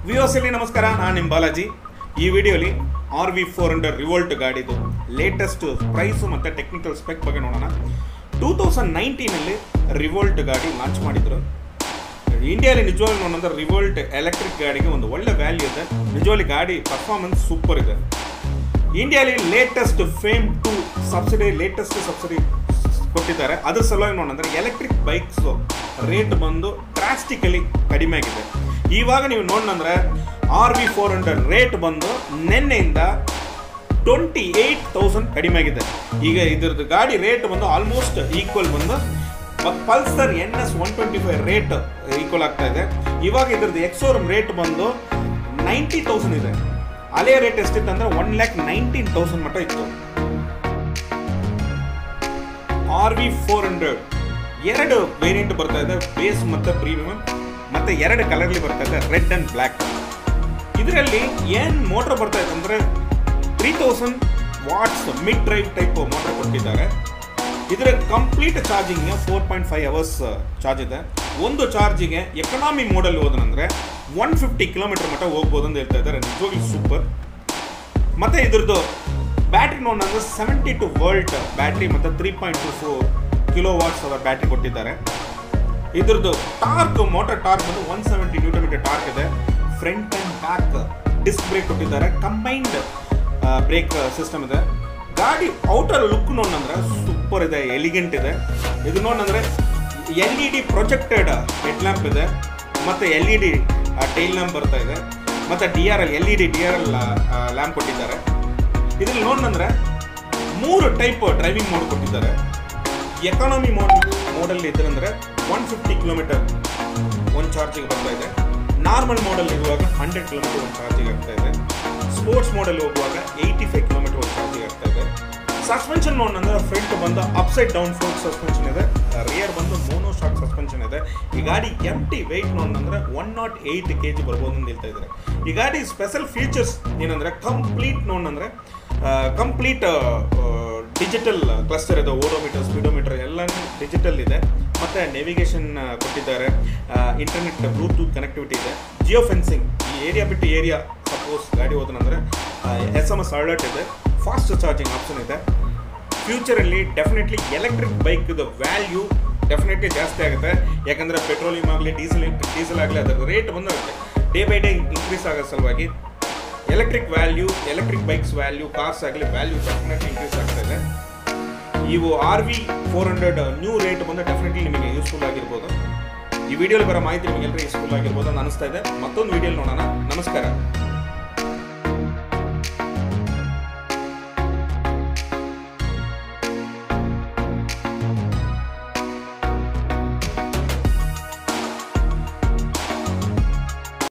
ವಿವೋಸಲ್ಲಿ ನಮಸ್ಕಾರ ನಾನು ನಿಮ್ಮ ಬಾಲಾಜಿ ಈ ವಿಡಿಯೋಲಿ R V four hundred Revolt ಗಾಡಿದು ಲೇಟೆಸ್ಟ್ ಪ್ರೈಸು ಮತ್ತು ಟೆಕ್ನಿಕಲ್ ಸ್ಪೆಕ್ ಬಗ್ಗೆ ನೋಡೋಣ ಟೂ ತೌಸಂಡ್ ನೈನ್ಟೀನಲ್ಲಿ ರಿವೋಲ್ಟ್ ಗಾಡಿ ಲಾಂಚ್ ಮಾಡಿದ್ರು ಇಂಡಿಯಾಲಿ ನಿಜವಾಗ್ಲೂ ನೋಡೋದ್ರೆ ರಿವೋಲ್ಟ್ ಎಲೆಕ್ಟ್ರಿಕ್ ಗಾಡಿಗೆ ಒಂದು ಒಳ್ಳೆ ವ್ಯಾಲ್ಯೂ ಇದೆ ನಿಜವಾಗ್ಲಿ ಗಾಡಿ ಪರ್ಫಾರ್ಮೆನ್ಸ್ ಸೂಪರ್ ಇದೆ ಇಂಡಿಯಾಲಿ latest FAME two subsidy latest subsidy ಕೊಟ್ಟಿದ್ದಾರೆ ಅದ್ರ ಸಲುವಾಗಿ ನೋಡಂದ್ರೆ ಎಲೆಕ್ಟ್ರಿಕ್ ಬೈಕ್ಸ್ ರೇಟ್ ಬಂದು ಡ್ರಾಸ್ಟಿಕಲಿ ಕಡಿಮೆ ಆಗಿದೆ ಇವಾಗ ನೀವು ನೋಡಂದ್ರೆ R V four hundred rate ಬಂದು ನಿನ್ನೆಯಿಂದ ಟ್ವೆಂಟಿ ಏಯ್ಟ್ ತೌಸಂಡ್ ಕಡಿಮೆ ಆಗಿದೆ ಈಗ ಇದ್ರದ್ದು ಗಾಡಿ ರೇಟ್ ಬಂದು ಆಲ್ಮೋಸ್ಟ್ ಈಕ್ವಲ್ ಬಂದು Pulsar N S one twenty five rate equal ಆಗ್ತಾ ಇದೆ ಇವಾಗ ಇದ್ರದ್ದು ಎಕ್ಸೋರಮ್ ರೇಟ್ ಬಂದು ನೈಂಟಿ ತೌಸಂಡ್ ಇದೆ ಹಳೆಯ ರೇಟ್ ಎಷ್ಟಿತ್ತು ಅಂದ್ರೆ ಒನ್ ಲ್ಯಾಕ್ ನೈನ್ಟೀನ್ ತೌಸಂಡ್ ಮಟ್ಟ ಇತ್ತು ಆರ್ ವಿ ಫೋರ್ ಹಂಡ್ರೆಡ್ ಎರಡು ವೇರಿಯಂಟ್ ಬರ್ತಾ ಇದೆ ಬೇಸ್ ಮತ್ತು ಪ್ರೀಮಿಯಂ ಮತ್ತೆ ಎರಡು ಕಲರ್ಲಿ ಬರ್ತಾ ಇದೆ ರೆಡ್ ಅಂಡ್ ಬ್ಲ್ಯಾಕ್ ಇದರಲ್ಲಿ ಏನು ಮೋಟರ್ ಬರ್ತಾ ಇದೆ ಅಂದರೆ three thousand watts mid drive type motor ಕೊಟ್ಟಿದ್ದಾರೆ ಇದರ complete charging four point five hours charge ಇದೆ ಒಂದು ಚಾರ್ಜಿಗೆ ಎಕನಾಮಿ ಮೋಡಲ್ ಹೋದನಂದ್ರೆ ಒನ್ ಫಿಫ್ಟಿ ಕಿಲೋಮೀಟರ್ ಮಟ್ಟ ಹೋಗ್ಬೋದು ಅಂತ ಹೇಳ್ತಾ ಇದ್ದಾರೆ ನಿಜವಾಗ್ಲೂ ಸೂಪರ್ ಮತ್ತೆ ಇದ್ರದ್ದು ಬ್ಯಾಟ್ರಿ ನೋಡೋಣ ಸೆವೆಂಟಿ ಟು ವೋಲ್ಟ್ ಬ್ಯಾಟ್ರಿ ಮತ್ತು three point two four kilo watts hour battery ಕೊಟ್ಟಿದ್ದಾರೆ ಇದ್ರದ್ದು ಟಾರ್ಕ್ ಮೋಟರ್ ಟಾರ್ಕ್ ಬಂದು ಒನ್ ಸೆವೆಂಟಿ ನ್ಯೂಟೋಮೀಟರ್ ಟಾರ್ಕ್ ಇದೆ front and back disc brake ಕೊಟ್ಟಿದ್ದಾರೆ ಕಂಬೈನ್ಡ್ ಬ್ರೇಕ್ ಸಿಸ್ಟಮ್ ಇದೆ ಗಾಡಿ ಔಟರ್ ಲುಕ್ ನೋಡಂದ್ರೆ ಸೂಪರ್ ಇದೆ ಎಲಿಗೆಂಟ್ ಇದೆ ಇದು ನೋಡಂದ್ರೆ L E D projected head lamp ಇದೆ ಮತ್ತು L E D tail lamp ಬರ್ತಾ ಇದೆ ಮತ್ತು D R L L E D D R L lamp ಕೊಟ್ಟಿದ್ದಾರೆ ಇದ್ರಲ್ಲಿ ನೋಡಂದ್ರೆ ಮೂರು ಟೈಪ್ ಡ್ರೈವಿಂಗ್ ಮೋಡ್ ಕೊಟ್ಟಿದ್ದಾರೆ ಎಕಾನಮಿ ಮೋಡ್ ಮೋಡಲ್ಲಿ ಇದ್ರಂದ್ರೆ ಒನ್ ಫಿಫ್ಟಿ ಕಿಲೋಮೀಟರ್ ಒಂದು ಚಾರ್ಜಿಗೆ ಬರ್ತಾ ಇದೆ ನಾರ್ಮಲ್ ಮೋಡಲ್ ಇರುವಾಗ ಹಂಡ್ರೆಡ್ ಕಿಲೋಮೀಟರ್ ಒಂದು ಚಾರ್ಜಿಗೆ ಆಗ್ತಾ ಇದೆ ಸ್ಪೋರ್ಟ್ಸ್ ಮೋಡಲ್ ಹೋಗುವಾಗ ಏಯ್ಟಿ ಫೈವ್ ಕಿಲೋಮೀಟರ್ ಒಂದು ಚಾರ್ಜಿಗೆ ಆಗ್ತಾ ಇದೆ ಸಸ್ಪೆನ್ಷನ್ ಮೋಡ್ ಅಂದ್ರೆ ಫ್ರಂಟ್ ಬಂದು ಅಪ್ಸೈಡ್ ಡೌನ್ ಫೋರ್ ಸಸ್ಪೆನ್ಷನ್ ಇದೆ ರಿಯರ್ ಬಂದು ಮೋನೋ ಶಾಕ್ ಸಸ್ಪೆನ್ಷನ್ ಇದೆ ಈ ಗಾಡಿ ಎಮ್ ಟಿ ವೆಯ್ಟ್ ನೋಡಂದ್ರೆ one nought eight K G ಬರ್ಬೋದು ಅಂತ ಹೇಳ್ತಾ ಇದ್ದಾರೆ ಈ ಗಾಡಿ ಸ್ಪೆಷಲ್ ಫೀಚರ್ಸ್ ಏನಂದ್ರೆ ಕಂಪ್ಲೀಟ್ ನೋಡಂದ್ರೆ ಕಂಪ್ಲೀಟ್ ಡಿಜಿಟಲ್ ಕ್ಲಸ್ಟರ್ ಇದೆ ಓಡೋಮೀಟರ್ ಸ್ಪೀಡೋಮೀಟರ್ ಎಲ್ಲನೂ ಡಿಜಿಟಲ್ ಇದೆ ಮತ್ತು ನೇವಿಗೇಷನ್ ಕೊಟ್ಟಿದ್ದಾರೆ ಇಂಟರ್ನೆಟ್ ಬ್ಲೂಟೂತ್ ಕನೆಕ್ಟಿವಿಟಿ ಇದೆ ಜಿಯೋ ಫೆನ್ಸಿಂಗ್ ಈ ಏರಿಯಾ ಬಿಟ್ಟು ಏರಿಯಾ ಸಪೋಸ್ ಗಾಡಿ ಹೋದನಂದ್ರೆ ಎಸ್ ಎಮ್ ಎಸ್ ಅಲರ್ಟ್ ಇದೆ ಫಾಸ್ಟ್ ಚಾರ್ಜಿಂಗ್ ಆಪ್ಷನ್ ಇದೆ ಫ್ಯೂಚರಲ್ಲಿ ಡೆಫಿನೆಟ್ಲಿ ಎಲೆಕ್ಟ್ರಿಕ್ ಬೈಕ್ದು ವ್ಯಾಲ್ಯೂ ಡೆಫಿನೆಟ್ಲಿ ಜಾಸ್ತಿ ಆಗುತ್ತೆ ಯಾಕಂದರೆ ಪೆಟ್ರೋಲಿಯಂ ಆಗಲಿ ಡೀಸೆಲ್ ಡೀಸೆಲ್ ಆಗಲಿ ಅದರ ರೇಟ್ ಬಂದು ಡೇ ಬೈ ಡೇ ಇನ್ಕ್ರೀಸ್ ಆಗೋ ಸಲುವಾಗಿ electric value electric bikes value cars ಆಗಲಿ ವ್ಯಾಲ್ಯೂ ಡೆಫಿನೆಟ್ಲಿ ಇನ್ಕ್ರೀಸ್ ಆಗ್ತಾ ಇದೆ ಇವು R V four hundred new rate ಬಂದು ಡೆಫಿನೆಟ್ಲಿ ನಿಮಗೆ ಯೂಸ್ಫುಲ್ ಆಗಿರ್ಬೋದು ಈ ವಿಡಿಯೋಲಿ ಬರೋ ಮಾಹಿತಿ ನಿಮಗೆಲ್ಲರೂ ಯೂಸ್ಫುಲ್ ಆಗಿರ್ಬೋದು ಅಂತ ಅನಿಸ್ತಾ ಇದೆ ಮತ್ತೊಂದು ವಿಡಿಯೋಲಿ ನೋಡೋಣ ನಮಸ್ಕಾರ